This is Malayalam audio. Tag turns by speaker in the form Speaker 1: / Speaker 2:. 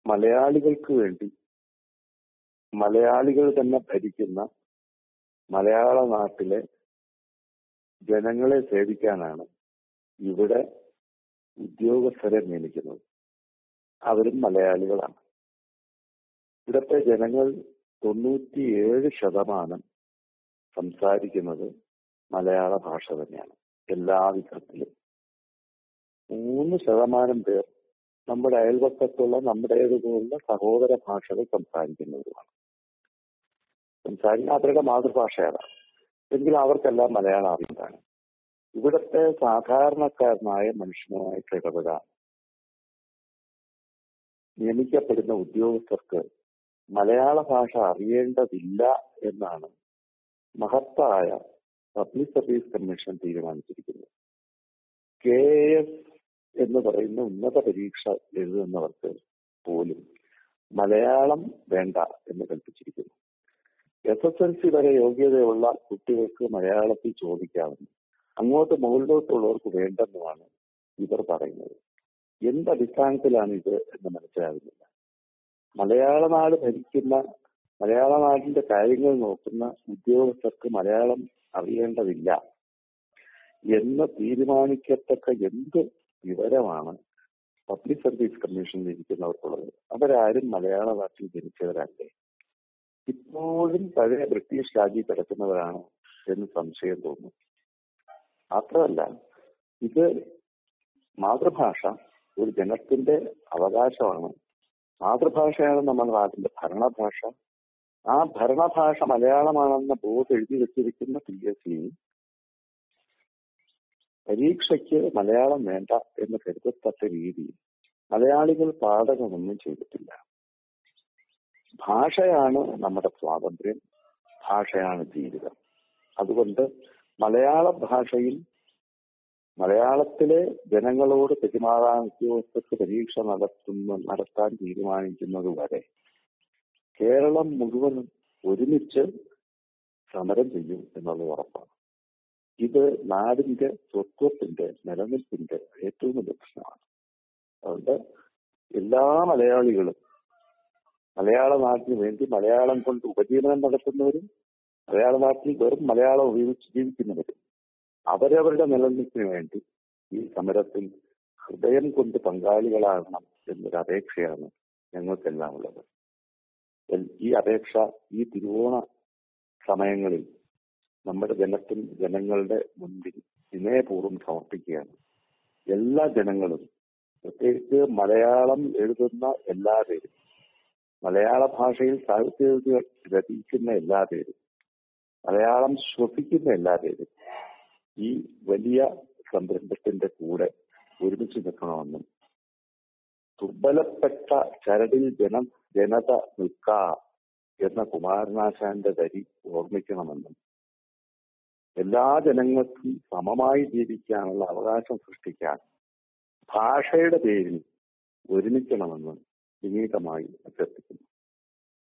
Speaker 1: മലയാളികൾക്ക് വേണ്ടി മലയാളികൾ തന്നെ ഭരിക്കുന്ന മലയാള നാട്ടിലെ ജനങ്ങളെ സേവിക്കാനാണ് ഇവിടെ ഉദ്യോഗസ്ഥരെ നിയമിക്കുന്നത് അവരും മലയാളികളാണ് ഇവിടുത്തെ ജനങ്ങൾ തൊണ്ണൂറ്റിയേഴ് ശതമാനം സംസാരിക്കുന്നത് മലയാള ഭാഷ തന്നെയാണ് എല്ലാ വിധത്തിലും മൂന്ന് ശതമാനം പേർ നമ്മുടെ അയൽപക്കത്തുള്ള നമ്മുടേതുപോലുള്ള സഹോദര ഭാഷകൾ സംസാരിക്കുന്നവരുമാണ് സംസാരിക്കുന്ന അവരുടെ മാതൃഭാഷയാണ് എങ്കിലും അവർക്കെല്ലാം മലയാളം അറിയുന്നതാണ് ഇവിടുത്തെ സാധാരണക്കാരനായ മനുഷ്യനുമായിട്ട് ഇടപെടാൻ നിയമിക്കപ്പെടുന്ന ഉദ്യോഗസ്ഥർക്ക് മലയാള ഭാഷ അറിയേണ്ടതില്ല എന്നാണ് മഹത്തായ പബ്ലിക് സർവീസ് കമ്മീഷൻ തീരുമാനിച്ചിരിക്കുന്നത് കെ എസ് എന്ന് പറയുന്ന ഉന്നത പരീക്ഷ എഴുതുന്നവർക്ക് പോലും മലയാളം വേണ്ട എന്ന് കൽപ്പിച്ചിരിക്കുന്നു എസ് എസ് എൽ സി വരെ യോഗ്യതയുള്ള കുട്ടികൾക്ക് മലയാളത്തിൽ ചോദിക്കാമെന്ന് അങ്ങോട്ട് മുകളിലോട്ടുള്ളവർക്ക് വേണ്ടെന്നുമാണ് ഇവർ പറയുന്നത് എന്ത് അടിസ്ഥാനത്തിലാണ് ഇത് എന്ന് മനസ്സിലാകുന്നില്ല മലയാള നാട് ഭരിക്കുന്ന മലയാള നാടിന്റെ കാര്യങ്ങൾ നോക്കുന്ന ഉദ്യോഗസ്ഥർക്ക് മലയാളം അറിയേണ്ടതില്ല എന്ന് തീരുമാനിക്കത്തക്ക എന്ത് വിവരമാണ് പബ്ലിക് സർവീസ് കമ്മീഷനിൽ ഇരിക്കുന്നവർക്കുള്ളത് അവരാരും മലയാള നാട്ടിൽ ജനിച്ചവരല്ലേ ഇപ്പോഴും പഴയ ബ്രിട്ടീഷ് രാജ്യം കിടക്കുന്നവരാണ് എന്ന് സംശയം തോന്നുന്നു മാത്രമല്ല ഇത് മാതൃഭാഷ ഒരു ജനത്തിന്റെ അവകാശമാണ് മാതൃഭാഷയാണ് നമ്മുടെ നാട്ടിന്റെ ഭരണഭാഷ ആ ഭരണഭാഷ മലയാളമാണെന്ന ബോർഡ് എഴുതി വെച്ചിരിക്കുന്ന പി എസ് സി പരീക്ഷയ്ക്ക് മലയാളം വേണ്ട എന്ന് കരുതത്തക്ക രീതിയിൽ മലയാളികൾ പാഠകമൊന്നും ചെയ്തിട്ടില്ല ഭാഷയാണ് നമ്മുടെ സ്വാതന്ത്ര്യം ഭാഷയാണ് ജീവിതം അതുകൊണ്ട് മലയാള ഭാഷയിൽ മലയാളത്തിലെ ജനങ്ങളോട് പെരുമാറാൻ ഉദ്യോഗസ്ഥർക്ക് പരീക്ഷ നടത്തുന്ന നടത്താൻ തീരുമാനിക്കുന്നത് വരെ കേരളം മുഴുവനും ഒരുമിച്ച് സമരം ചെയ്യും എന്നുള്ളത് ഉറപ്പാണ് ഇത് നാടിന്റെ സ്വത്വത്തിന്റെ നിലനിൽപ്പിന്റെ ഏറ്റവും വലിയ പ്രശ്നമാണ് അതുകൊണ്ട് എല്ലാ മലയാളികളും മലയാള നാട്ടിന് വേണ്ടി മലയാളം കൊണ്ട് ഉപജീവനം നടത്തുന്നവരും മലയാള നാട്ടിൽ വെറും മലയാളം ഉപയോഗിച്ച് ജീവിക്കുന്നവരും അവരവരുടെ നിലനിൽപ്പിന് വേണ്ടി ഈ സമരത്തിൽ ഹൃദയം കൊണ്ട് പങ്കാളികളാകണം എന്നൊരു അപേക്ഷയാണ് ഞങ്ങൾക്കെല്ലാം ഉള്ളത് ഈ അപേക്ഷ ഈ തിരുവോണ സമയങ്ങളിൽ നമ്മുടെ ജനത്തിൽ ജനങ്ങളുടെ മുൻപിൽ വിനയപൂർവ്വം സമർപ്പിക്കുകയാണ് എല്ലാ ജനങ്ങളും പ്രത്യേകിച്ച് മലയാളം എഴുതുന്ന എല്ലാ പേരും മലയാള ഭാഷയിൽ സാഹിത്യ രചിക്കുന്ന എല്ലാ പേരും മലയാളം ശ്വസിക്കുന്ന എല്ലാ പേരും ഈ വലിയ സംരംഭത്തിന്റെ കൂടെ ഒരുമിച്ച് നിൽക്കണമെന്നും ദുർബലപ്പെട്ട ചരടിൽ ജനം ജനത നിൽക്ക എന്ന കുമാരനാശാന്റെ വരി ഓർമ്മിക്കണമെന്നും എല്ലാ ജനങ്ങൾക്കും സമമായി ജീവിക്കാനുള്ള അവകാശം സൃഷ്ടിക്കാൻ ഭാഷയുടെ പേരിൽ ഒരുമിക്കണമെന്നും വിനീതമായി അഭ്യർത്ഥിക്കുന്നു